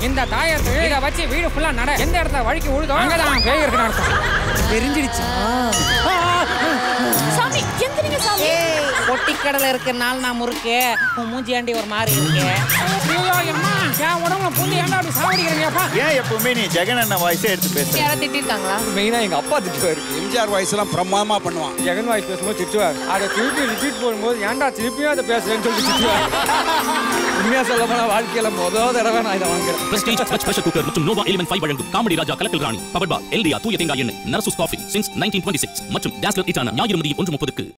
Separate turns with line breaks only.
இந்த தாயத்தை இதை வச்சு வீடு ஃபுல்லா நட எந்த இடத்துல வழுக்கி விழுதோ அங்கதான் பேய் இருக்குன்னு அர்த்தம் தெரிஞ்சிடுச்சா
சாமி எந்திரிங்க சாமி
பொட்டி கடலை இருக்கனால நான் முறுக்கு உன் மூஞ்சி ஆண்டி ஒரு மாதிரி இருக்கு
ஐயோ அம்மா என் உடம்புல புண்ணு ஏன்டா அப்படி சாவடிக்கிறீங்கப்பா
ஏன் எப்பவுமே நீ ஜெகன் அண்ணன் வாய்ஸே எடுத்து பேசுற
யாராவது திட்டிருக்காங்களா
மெயினா எங்க அப்பா திட்டுவாரு
எம்ஜிஆர் வாய்ஸ் எல்லாம் பிரமாதமா பண்ணுவான்
ஜெகன் வாய்ஸ் பேசும்போது திட்டுவார் அதை திருப்பி ரிப்பீட் போடும்போது ஏன்டா திருப்பியும் அதை பேசுறேன்னு சொல்லி திட்டுவார் உண்மையா சொல்ல போனா வாழ்க்கையில முதல் தடவை நான் இதை வாங்குறேன்
பிரஸ்டீஜ் ஸ்வச் பிரஷர் குக்கர் மற்றும் நோவா எலிமெண்ட் ஃபைவ் வழங்கும் comedy Raja Kalakkal Rani power bar Eldia தூய தேங்காய் எண்ணெய் Narasus coffee since nineteen twenty six மற்றும் டாஸ்லர் இட்டான ஞாயிறு மதியம் ஒன்று முப்பதுக்கு